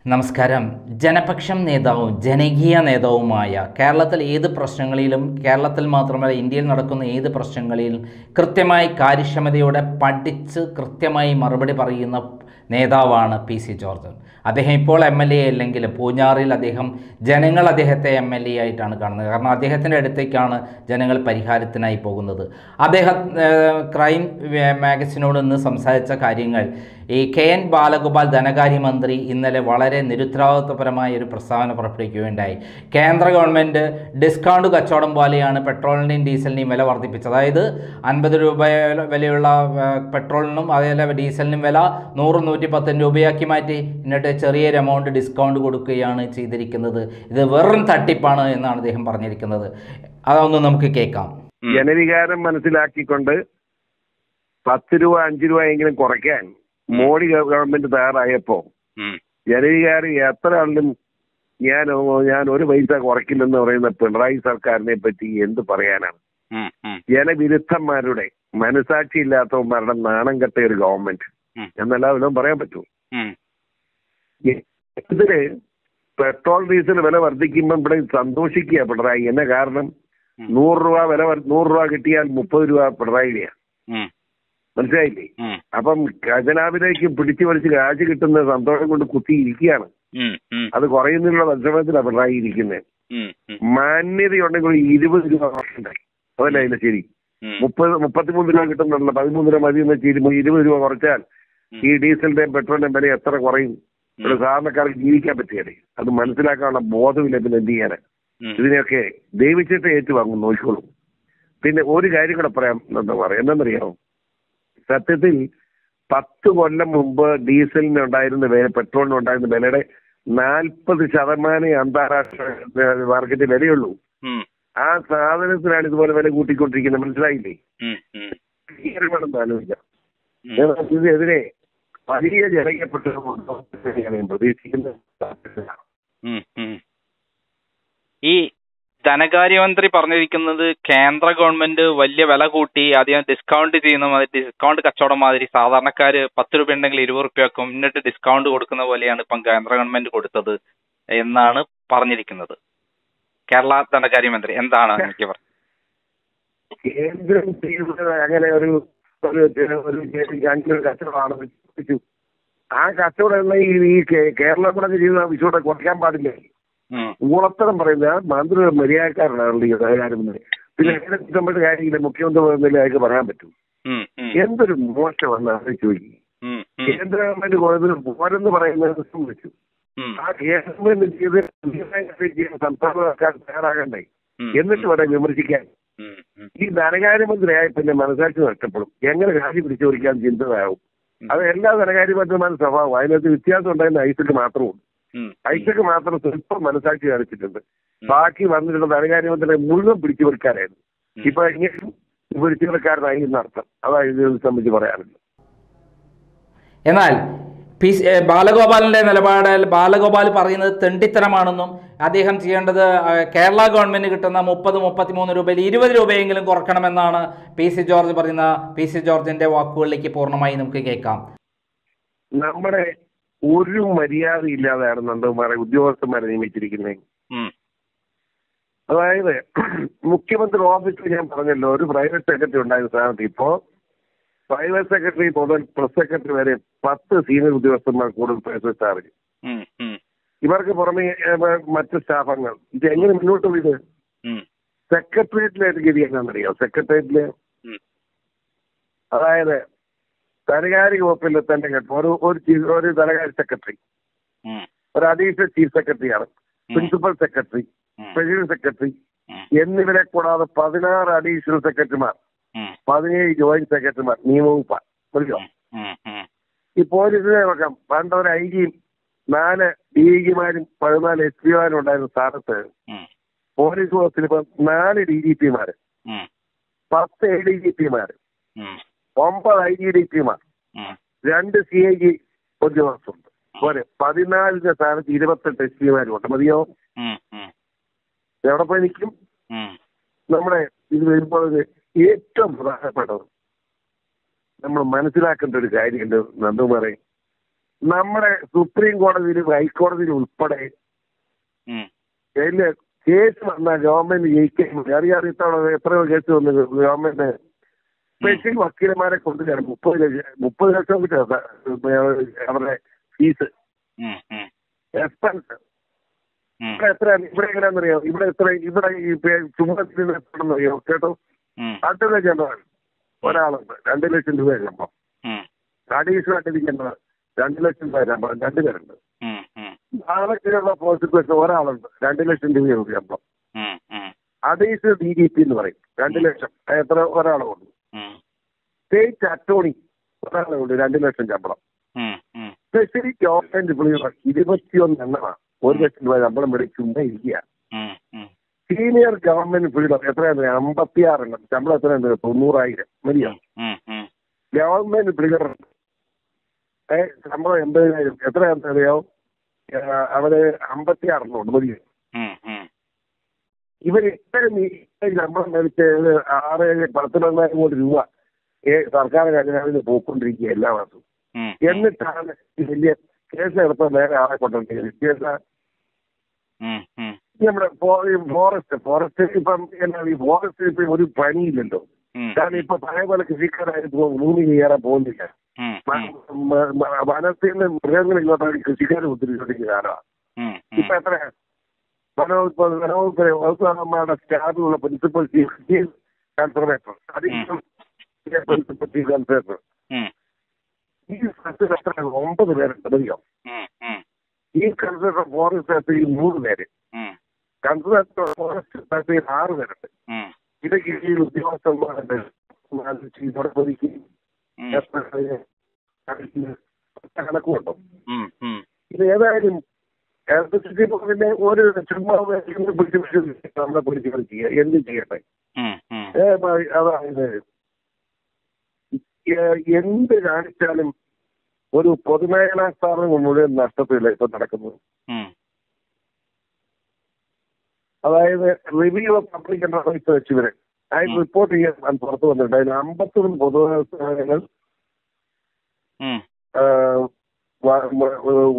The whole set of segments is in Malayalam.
നമസ്കാരം ജനപക്ഷം നേതാവും ജനകീയ നേതാവുമായ കേരളത്തിൽ ഏത് പ്രശ്നങ്ങളിലും കേരളത്തിൽ മാത്രമല്ല ഇന്ത്യയിൽ നടക്കുന്ന ഏത് പ്രശ്നങ്ങളിലും കൃത്യമായി കാര്യക്ഷമതയോടെ പഠിച്ച് കൃത്യമായി മറുപടി പറയുന്ന നേതാവാണ് പി സി ജോർജ് അദ്ദേഹം ഇപ്പോൾ എം എൽ എ അല്ലെങ്കിലും പൂഞ്ഞാറിൽ അദ്ദേഹം ജനങ്ങൾ അദ്ദേഹത്തെ എം എൽ എ ആയിട്ടാണ് കാണുന്നത് കാരണം അദ്ദേഹത്തിൻ്റെ അടുത്തേക്കാണ് ജനങ്ങൾ പരിഹാരത്തിനായി പോകുന്നത് അദ്ദേഹം ഏഹ്, ക്രൈം വേ- മാഗസിനോട് ഇന്ന് സംസാരിച്ച കാര്യങ്ങൾ ഈ കെ എൻ ബാലഗോപാൽ ധനകാര്യമന്ത്രി ഇന്നലെ വളരെ നിരുത്തരവാദിത്വപരമായ ഒരു പ്രസ്താവന പുറപ്പെടുവിക്കുകയുണ്ടായി കേന്ദ്ര ഗവൺമെൻറ് ഡിസ്കൗണ്ട് കച്ചവടം പോലെയാണ് പെട്രോളിൻ്റെയും ഡീസലിൻ്റെയും വില വർദ്ധിപ്പിച്ചത് അതായത് അൻപത് രൂപ വിലയുള്ള ആ, പെട്രോളിനും അതേപോലെ ഡീസലിനും വില നൂറ് നൂറ്റി പത്ത് രൂപയാക്കി മാറ്റി എന്നിട്ട് ചെറിയൊരു എമൗണ്ട് ഡിസ്കൗണ്ട് കൊടുക്കുകയാണ് ചെയ്തിരിക്കുന്നത് ഇത് വെറും തട്ടിപ്പാണ് എന്നാണ് അദ്ദേഹം പറഞ്ഞിരിക്കുന്നത് അതൊന്ന് നമുക്ക് കേൾക്കാം ജനവികാരം മനസ്സിലാക്കിക്കൊണ്ട് പത്ത് രൂപ അഞ്ച് രൂപ എങ്കിലും കുറയ്ക്കാൻ മോഡി ഗവ- ഗവൺമെന്റ് തയ്യാറായപ്പോ ഉം. ജനവികാരം എത്ര ആളിലും ഞാൻ ഞാൻ ഒരു പൈസ കുറയ്ക്കില്ലെന്ന് പറയുന്ന പിണറായി സർക്കാരിനെ പറ്റി എന്ത് പറയാനാണ് ഉം, ഉം, ജനവിരുദ്ധന്മാരുടെ മനസാക്ഷി ഇല്ലാത്തവന്മാരുടെ നാണം കെട്ട ഒരു ഗവൺമെന്റ് ഉം. എന്നല്ലാതെ പറയാൻ പറ്റൂ ഉം, ഇതില് പെട്രോൾ ഡീസൽ വില വർദ്ധിക്കുമ്പോൾ ഇവിടെ സന്തോഷിക്കുക പിണറായി എന്നെ കാരണം ഉം. നൂറ് രൂപ വില വർ- നൂറ് രൂപ കിട്ടിയാൽ മുപ്പത് രൂപ പിണറായിയാണ് ഉം, മനസ്സിലായില്ലേ ഉം, അപ്പം ഖജനാവിലേക്ക് പിടിച്ചു വലിച്ച് കാശ് കിട്ടുന്ന സന്തോഷം കൊണ്ട് കുത്തിയിരിക്കുകയാണ് ഉം, ഉം, അത് കുറയുന്നതിനുള്ള പരിശ്രമത്തിലാണ് പിണറായി ഇരിക്കുന്നത് ഉം, ഉം, മാന്യതയുണ്ടെങ്കിൽ ഒരു ഇരുപത് രൂപ കുറച്ചുണ്ടായി അതല്ല അതിന്റെ ശരി ഉം, മുപ്പത് മുപ്പത്തിമൂന്ന് രൂപ കിട്ടുന്നുണ്ടല്ലോ പതിമൂന്ന് രൂപ മതി എന്ന് വെച്ച് ഇരുപത് ഇരുപത് രൂപ കുറച്ചാൽ ഈ ഡീസലിന്റെയും പെട്രോളിന്റെയും വില എത്ര കുറയും ഒരു സാധാരണക്കാർക്ക് ജീവിക്കാൻ പറ്റിയതേ അത് മനസ്സിലാക്കാനുള്ള ബോധമില്ല പിന്നെ എന്ത് ചെയ്യാന് ഉം, ഇതിനെയൊക്കെ ദൈവിച്ചിട്ട് ഏറ്റുവാങ്ങും നോക്കിക്കോളും പിന്നെ ഒരു കാര്യം കൂടെ പറയാം എന്താ പറയാം എന്തെന്നറിയാമോ സത്യത്തിൽ പത്ത് കൊല്ലം മുമ്പ് ഡീസലിന് ഉണ്ടായിരുന്ന വില പെട്രോളിന് ഉണ്ടായിരുന്ന വിലയുടെ നാൽപ്പത് ശതമാനം അന്താരാഷ്ട്ര ഏഹ്, മാർക്കറ്റിൽ വിലയുള്ളൂ ഉം, ആ സാധനത്തിനാണ് ഇതുപോലെ വില കൂട്ടിക്കൊണ്ടിരിക്കുന്നത് മനസ്സിലായില്ലേ ഉം, ഉം, ഭീകരമാണെന്ന് ആലോചിക്കാം ഉം. ഞാൻ ഇതിനെതിരെ വലിയ ജനകീയപ്പെട്ട ഞാൻ പ്രതീക്ഷിക്കുന്നത് ഉം, ഉം. ഈ ധനകാര്യമന്ത്രി പറഞ്ഞിരിക്കുന്നത് കേന്ദ്ര ഗവൺമെന്റ് വലിയ വില കൂട്ടി ആദ്യം ഡിസ്കൗണ്ട് ചെയ്യുന്ന മാതിരി ഡിസ്കൗണ്ട് കച്ചവടം മാതിരി സാധാരണക്കാര് പത്ത് രൂപ ഉണ്ടെങ്കിൽ ഇരുപത് റുപ്യ വെക്കും എന്നിട്ട് ഡിസ്കൗണ്ട് കൊടുക്കുന്ന പോലെയാണ് ഇപ്പം കേന്ദ്ര ഗവൺമെന്റ് കൊടുത്തത് എന്നാണ് പറഞ്ഞിരിക്കുന്നത് കേരള ധനകാര്യമന്ത്രി എന്താണ് എനിക്ക് പറ കേന്ദ്രം ചെയ്യുന്നത് അങ്ങനെ ഒരു ഒരു ഒരു അങ്ങനെ ഒരു കച്ചവടമാണ് വിശ്വസിച്ചു ആ കച്ചവടം എന്ന ഈ ഈ കേ- കേരളം കൂടെ ചെയ്യുന്ന വിഷുവിടെ കുറയ്ക്കാൻ പാടില്ല ഉം, ഊളത്തരം പറയുന്നത് ആ മന്ത്രി മര്യാദക്കാരനാണ് ഈ ധനകാര്യമന്ത്രി പിന്നെ അതിനെ കുറ്റപ്പെട്ട കാര്യമില്ല മുഖ്യമന്ത്രി പറയുന്നില്ല അയാൾക്ക് പറയാൻ പറ്റും ഉം, ഉം, എന്തൊരു മോശമെന്ന് ആലോചിച്ച് നോക്കി ഉം, ഉം, കേന്ദ്ര ഗവൺമെന്റ് പോയത് പോരെന്ന് പറയുന്നത് സംബന്ധിച്ചു ഉം, ആ ഗവൺമെന്റ് ചെയ്ത് ചെയ്യാൻ സംസ്ഥാന സർക്കാർ തയ്യാറാകണ്ടേ ഉം, എന്നിട്ട് വേണം വിമർശിക്കാൻ ഉം, ഉം, ഈ ധനകാര്യമന്ത്രിയായ പിന്നെ മനസാക്ഷി നഷ്ടപ്പെടും എങ്ങനെ കാശ് പിടിച്ചോടിക്കാൻ ചിന്തതാവും അത് എല്ലാ ധനകാര്യമന്ത്രിമാരും സ്വഭാവം അതിനകത്ത് വ്യത്യാസം ഉണ്ടായിരുന്ന ഐസക്ക് മാത്രമുണ്ട് ഉം, ഐസക്ക് മാത്രം സ്വല്പം മനസാക്ഷി കാണിച്ചിട്ടുണ്ട് ബാക്കി വന്നിട്ടുള്ള ധനകാര്യമന്ത്രിയെ മുഴുവൻ പിടിച്ചു കൊടുക്കാനായിരുന്നു ഉം. ഇപ്പൊ ഇങ്ങനെ പിടിച്ചു കൊടുക്കാരനായി എന്നർത്ഥം അതാണ് ഇതിനെ സംബന്ധിച്ച് പറയാനുള്ളത് എന്നാൽ പി സി- ഏ, ബാലഗോപാലിൻ്റെ നിലപാട് ബാലഗോപാൽ പറയുന്നത് തെണ്ടിത്തരമാണെന്നും അദ്ദേഹം ചെയ്യേണ്ടത് ആ, കേരള ഗവൺമെൻറ് കിട്ടുന്ന മുപ്പത് മുപ്പത്തിമൂന്ന് രൂപയിൽ ഇരുപത് രൂപയെങ്കിലും കുറക്കണമെന്നാണ് പി സി ജോർജ് പറയുന്ന പി സി ജോർജിൻ്റെ വാക്കുകളിലേക്ക് പൂർണ്ണമായി നമുക്ക് കേൾക്കാം നമ്മുടെ ഒരു മര്യാദ ഇല്ലാതെയാണ് നന്ദകുമാരെ ഉദ്യോഗസ്ഥന്മാരെ നിയമിച്ചിരിക്കുന്നത് ഉം, അതായത് മുഖ്യമന്ത്രി ഓഫീസിൽ ഞാൻ പറഞ്ഞല്ലോ ഒരു പ്രൈവറ്റ് സെക്രട്ടറി ഉണ്ടായിരുന്ന സ്ഥാനത്ത് ഇപ്പോ പ്രൈവറ്റ് സെക്രട്ടറി മുതൽ പ്രസ് സെക്രട്ടറി വരെ പത്ത് സീനിയർ ഉദ്യോഗസ്ഥന്മാർ കൂടുതൽ പേഴ്സണൽ ചാർജ് ഉം, ഉം, ഇവർക്ക് പുറമെ ഏഹ്, മറ്റ് സ്റ്റാഫംഗങ്ങൾ ഇത് എങ്ങനെ മുന്നോട്ട് പോയത് ഉം, സെക്രട്ടേറിയറ്റിലേക്ക് ഗതി എന്നാണെന്നറിയോ സെക്രട്ടേറിയറ്റില് ഉം. അതായത് ധനകാര്യ വകുപ്പിൽ തന്നെ കേട്ടോ ഒരു ഒരു ചീഫ് ഒരു ധനകാര്യ സെക്രട്ടറി ഉം, ഒരു അഡീഷണൽ ചീഫ് സെക്രട്ടറിയാണ് പ്രിൻസിപ്പൽ സെക്രട്ടറി ഉം, പ്രസിഡന്റ് സെക്രട്ടറി ഉം, എന്നിവരെ കൂടാതെ പതിനാറ് അഡീഷണൽ സെക്രട്ടറിമാർ ഉം, പതിനേഴ് ജോയിന്റ് സെക്രട്ടറിമാർ നിയമവകുപ്പാണ് മനസ്സിലോ ഉം, ഉം, ഈ പോലീസിനെ നോക്കാം പണ്ട് ഒരു ഐ ജിയും നാല് ഡി ജിമാരും പതിനാല് എസ് പിമാരും ഉണ്ടായിരുന്ന സ്ഥാനത്ത് ഉം, പോലീസ് വകുപ്പിൽ ഇപ്പൊ നാല് ഡി ജി പിമാര് ഉം, പത്ത് എ ഡി ജി പിമാര് ഉം, ഒമ്പത് ഐ ജി ഡി പിമാർ ഉം, രണ്ട് സി ഐ ജി ഉദ്യോഗസ്ഥരുണ്ട് പോരെ പതിനാലിന്റെ സ്ഥാനത്ത് ഇരുപത്തെട്ട് എസ് പിമാരും ഉണ്ട് മതിയോ ഉം, ഉം, എവിടെ പോയി നിൽക്കും ഉം, നമ്മുടെ ഇത് വരുമ്പോൾ ഇത് ഏറ്റവും പ്രധാനപ്പെട്ടത് നമ്മൾ മനസ്സിലാക്കേണ്ട ഒരു കാര്യമുണ്ട് നന്ദുമാറെ നമ്മുടെ സുപ്രീം കോടതിയിലും ഹൈക്കോടതിയിലും ഉൾപ്പെടെ ഉം. ഇതില് കേസ് വന്ന ഗവൺമെന്റ് ജയിക്കാൻ അറിയാതെ ഇത്തവണ എത്രയോ കേസ് വന്നു ഗവൺമെന്റ് സ്പെഷ്യൽ വക്കീലന്മാരെ കൊണ്ട് ചേർന്ന് മുപ്പത് ലക്ഷം മുപ്പത് ലക്ഷം കിട്ടുക അവരുടെ ഫീസ് ഉം, ഉം, എക്സ്പെൻസ് ഉം, ഇവിടെ എത്ര ഇവിടെ എങ്ങനെയാണെന്നറിയോ ഇവിടെ എത്ര ഇവിടെ ഈ ചുമതല എത്രയെന്നറിയോ കേട്ടോ ഉം, രണ്ട് ലക്ഷം രൂപ ഒരാളുണ്ട് രണ്ട് ലക്ഷം രൂപ ശമ്പളം ഉം, അഡീഷണൽ ആയിട്ടിരിക്കുന്നത് രണ്ട് ലക്ഷം രൂപ ശമ്പളം രണ്ടുപേരുണ്ട് ഉം, ഉം, നാളേക്കുള്ള പ്രോസിക്യൂഷൻ ഒരാളുണ്ട് രണ്ട് ലക്ഷം രൂപയാണ് ശമ്പളം ഉം, ഉം, അഡീഷണൽ ഡി ജി പി എന്ന് പറയും രണ്ട് ലക്ഷം എത്ര ഒരാളുണ്ട് ഉം, സ്റ്റേറ്റ് അറ്റോർണി ഒരാളുണ്ട് രണ്ട് ലക്ഷം ശമ്പളം ഉം, ഉം, സ്പെഷ്യലി ഗവൺമെന്റ് പുള്ളികൾ ഇരുപത്തിയൊന്ന് എണ്ണമാണ് ഒരു ലക്ഷം രൂപ ശമ്പളം മേടിച്ച് ചുമ്മാ ഇരിക്കുക ഉം, ഉം, സീനിയർ ഗവൺമെന്റ് പുള്ളികൾ എത്രയാണ് അമ്പത്തിയാറ് എണ്ണം ശമ്പളം എത്രയാണ് തൊണ്ണൂറായിരം മതിയോ ഉം, ഉം, ഗവൺമെന്റ് പ്രിഗർ ഏ ശമ്പളം എൺപതിനായിരം എത്രയാണെന്ന് അറിയാമോ ഏ, അവര് അമ്പത്തി ആറെണ്ണമുണ്ട് മതിയോ ഉം, ഉം, ഇവർ ഇത്രയും ഈ ശമ്പളം മേടിച്ച് ഏഴ് ആറ് ഏഴ് പത്ത് പതിനായിരം കോടി രൂപ ഏ സർക്കാർ ഖജനാവിൽ പോയിക്കൊണ്ടിരിക്കുക എല്ലാ മാസവും ഉം, എന്നിട്ടാണ് ഈ വലിയ കേസ് എടുത്ത വേറെ ആളെ കൊണ്ടുവന്നിരിക്കുന്നത് കേസ് ഉം, ഉം, നമ്മുടെ ഫോ- ഈ ഫോറസ്റ്റ് ഫോറസ്റ്റ് ഇപ്പം എന്നാ ഈ ഫോറസ്റ്റ് ഇപ്പം ഒരു പണിയില്ലല്ലോ ഉം, കാരണം ഇപ്പൊ പഴയ പോലെ കൃഷിക്കാരായിട്ട് ഭൂമി കയറാൻ പോകുന്നില്ല ഉം, മ- മ- മ- വനത്തിൽ നിന്ന് മൃഗങ്ങൾ ഇങ്ങോട്ടാണ് കൃഷിക്കാർ ഉദ്ധരിച്ചോണ്ടിരിക്കുന്ന കാലമാണ് ഉം, ഇപ്പൊ എത്ര വനവകുപ്പ് വനവകുപ്പ് വകുപ്പുമാരുടെ സ്റ്റാഫിലുള്ള പ്രിൻസിപ്പൽ ചീഫ് കൺസർവേറ്റർ അതിനും പ്രിൻസിപ്പൽ ചീഫ് കൺസർവേറ്റർ ഉം, ഈ സ്ഥലത്തിൽ എത്ര ഒമ്പത് പേരുണ്ട് അറിയോ ഉം, ഉം, ഈ കൺസർവേറ്റർ ഫോറസ്റ്റ് സ്ഥലത്തിൽ മൂന്ന് പേര് ഉം, കൺസർവേറ്റർ ഫോറസ്റ്റ് സ്ഥലത്തിൽ ആറ് പേരുണ്ട് ഉം, ഇത് കീഴിൽ ഉദ്യോഗസ്ഥന്മാരുണ്ട് ചീഫോടെ പൊതിക്കും ഉം, കണക്കുണ്ടോ ഉം, ഉം, ഇത് ഏതായാലും ഇലക്ട്രിസിറ്റി ബോർഡിന്റെ ഒരു ചുമ്മാ ഇങ്ങനെ പിടിച്ച് പിടിച്ച് നമ്മളെ പിടിച്ച് കളിക്കുക എന്ത് ചെയ്യട്ടെ ഉം, ഉം, ഏ, ബ- അതായത് ഏ, എന്ത് കാണിച്ചാലും ഒരു പൊതുമേഖലാ സ്ഥാപനം മുഴുവൻ നഷ്ടത്തില്ല ഇപ്പൊ നടക്കുന്നത് ഉം, അതായത് റിവ്യൂ ഓഫ് പബ്ലിക് എന്റർപ്രൈസ് വെച്ചിവര് അതിന് റിപ്പോർട്ട് ചെയ്യാൻ പുറത്തു വന്നിട്ടുണ്ട് അതിന് അമ്പത്തൊന്ന് പൊതുമേഖലാ സ്ഥാപനങ്ങൾ ഉം, ആ, വ- വ-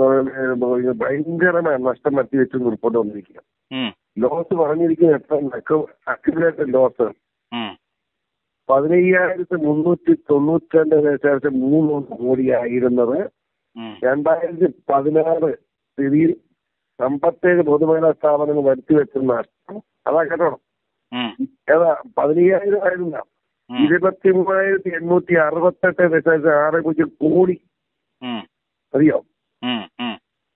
വ- ഭയങ്കരമായ നഷ്ടം വരുത്തി വെച്ചെന്ന് റിപ്പോർട്ട് വന്നിരിക്കുക ഉം, ലോസ് പറഞ്ഞിരിക്കുന്ന എത്ര അക്യുമുലേറ്റഡ് ലോസ് ഉം, പതിനയ്യായിരത്തി മുന്നൂറ്റി തൊണ്ണൂറ്റിരണ്ട് ശേഷം മൂന്ന് കോടിയായിരുന്നത് ഉം, രണ്ടായിരത്തി പതിനാറ് സ്ഥിതിയിൽ അമ്പത്തേഴ് പൊതുമേഖലാ സ്ഥാപനങ്ങൾ വരുത്തി വെച്ച നഷ്ടം അതാ കേട്ടോ ഉം, ഏതാ പതിനയ്യായിരം ആയിരുന്ന ഉം, ഇരുപത്തി മൂവായിരത്തി എണ്ണൂറ്റി അറുപത്തെട്ട് ദശാംശം ആറ് പൂജ്യം കോടി ഉം, അറിയോ ഉം, ഉം,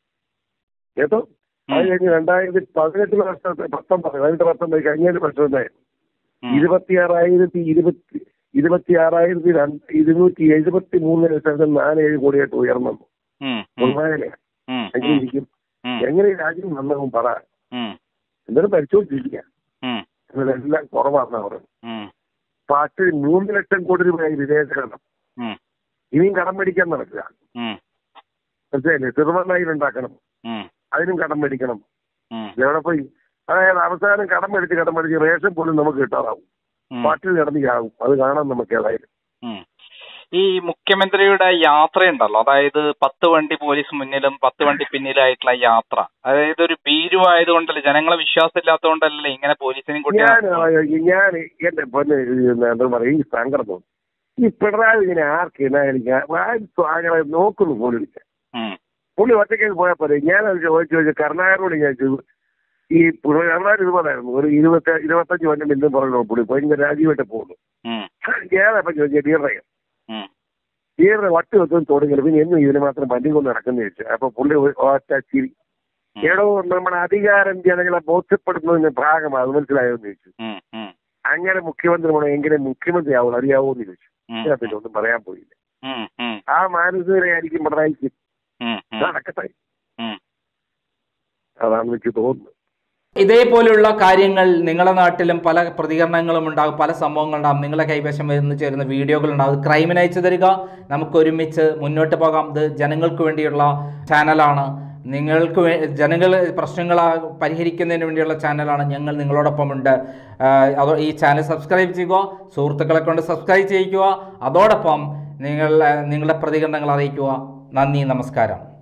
കേട്ടോ അത് ഉം, കഴിഞ്ഞ് രണ്ടായിരത്തി പതിനെട്ട് വർഷത്തെ പത്തൊമ്പത് അതിന്റെ പത്തൊമ്പത് കഴിഞ്ഞ വർഷത്തെ ഉം, ഇരുപത്തിയാറായിരത്തി ഇരുപത്തി ഇരുപത്തിയാറായിരത്തി രണ്ട് ഇരുന്നൂറ്റി എഴുപത്തി മൂന്ന് ദശാംശം നാല് ഏഴ് കോടിയായിട്ട് ഉയർന്നു ഉം, ഉം, പൊതുമേഖല ഉം, എങ്ങനെ ഇരിക്കും ഉം, എങ്ങനെ ഈ രാജ്യം നന്നാവും പറ ഉം, എന്തായാലും പരിശോധിച്ചിരിക്കുക ഉം, ഇതിലെല്ലാം കുറവാണ് അവർ ഉം, പാർട്ടി മൂന്ന് ലക്ഷം കോടി രൂപയായി വിദേശ കടം ഉം, ഇനിയും കടം മേടിക്കാൻ നടക്കുക ഉം, മനസ്സിലായില്ലേ തിരുവണ്ണയിൽ ഉണ്ടാക്കണം ഉം, അതിനും കടം മേടിക്കണം ഉം, എവിടെ പോയി അതായത് അവസാനം കടം മേടിച്ച് കടം മേടിച്ച് റേഷൻ പോലും നമുക്ക് കിട്ടാതാവും ഉം. പാർട്ടിയിൽ കിടന്നിയാകും അത് കാണാൻ നമുക്ക് ഏതായാലും ഉം. ഈ മുഖ്യമന്ത്രിയുടെ യാത്രയുണ്ടല്ലോ അതായത് പത്ത് വണ്ടി പോലീസ് മുന്നിലും പത്ത് വണ്ടി പിന്നിലായിട്ടുള്ള യാത്ര അതായത് ഒരു ഭീരുവായതുകൊണ്ടല്ലേ ജനങ്ങളെ വിശ്വാസം ഇല്ലാത്തതുകൊണ്ടല്ലേ ഇങ്ങനെ പോലീസിനെയും കൂട്ടി ഞാൻ നടക്കുന്നത്? ഞാൻ എന്റെ പൊന്നെ ഇത് എന്താ പറയാ ഈ സങ്കടം തോന്നും ഈ പിണറായി ഇങ്ങനെ ആർക്കിങ്ങനെ നോക്കുന്നു പോലും ഇല്ല ഉം, പുള്ളി ഒറ്റയ്ക്ക് പോയാൽ പോലെ ഞാൻ അത് ചോദിച്ചു ചോദിച്ചു കരുണാകരനോട് ഞാൻ ചോദിച്ചു ഈ കരുണാകരൻ ഇതുപോലായിരുന്നു ഒരു ഇരുപത്തി ഇരുപത്തഞ്ച് കൊല്ലം മില്ലും പറഞ്ഞു പുള്ളി പോയി ഇങ്ങനെ രാജീവായിട്ട് പോകുന്നു ഉം, ഞാനപ്പം ചോദിച്ചു ഡീറയെ ഉം, ഡീററെ വട്ടി വെക്കും തുടങ്ങി പിന്നെ എന്നും ഇതിന് മാത്രം വണ്ടി കൊണ്ട് നടക്കുന്ന ചോദിച്ചു അപ്പൊ പുള്ളി ഒരു ഒറ്റ ചിരി ഉം, എടോ നമ്മുടെ അധികാരം ജനങ്ങളെ ബോധ്യപ്പെടുത്തുന്നതിന്റെ ഭാഗമാണ് അത് മനസ്സിലായോ എന്ന് ചോദിച്ചു ഉം, ഉം, അങ്ങനെ മുഖ്യമന്ത്രി വേണം എങ്ങനെ മുഖ്യമന്ത്രി ആവുള്ളൂ അറിയാവോ എന്ന് ചോദിച്ചു ഉം, ഞാൻ പിന്നെ ഒന്നും പറയാൻ പോയില്ല ഉം, ഉം, ആ മാനസികരായിരിക്കും പിണറായിക്ക് ഉം, ഉം, നടക്കട്ടെ ഉം. അതാണ് എനിക്ക് തോന്നുന്നത് ഇതേപോലെയുള്ള കാര്യങ്ങൾ നിങ്ങളുടെ നാട്ടിലും പല പ്രതികരണങ്ങളും ഉണ്ടാകും പല സംഭവങ്ങളുണ്ടാകും നിങ്ങളെ കൈവശം വരുന്ന ചേരുന്ന വീഡിയോകളുണ്ടാകും ക്രൈമിന് അയച്ചു തരിക നമുക്ക് ഒരുമിച്ച് മുന്നോട്ട് പോകാം ഇത് ജനങ്ങൾക്ക് വേണ്ടിയുള്ള ചാനലാണ് നിങ്ങൾക്ക് വേ ജനങ്ങൾ പ്രശ്നങ്ങൾ പരിഹരിക്കുന്നതിന് വേണ്ടിയുള്ള ചാനലാണ് ഞങ്ങൾ നിങ്ങളോടൊപ്പമുണ്ട് ആഹ് അതോ ഈ ചാനൽ സബ്സ്ക്രൈബ് ചെയ്യുക സുഹൃത്തുക്കളെ കൊണ്ട് സബ്സ്ക്രൈബ് ചെയ്യിക്കുക അതോടൊപ്പം നിങ്ങൾ നിങ്ങളുടെ പ്രതികരണങ്ങൾ അറിയിക്കുക നന്ദി നമസ്കാരം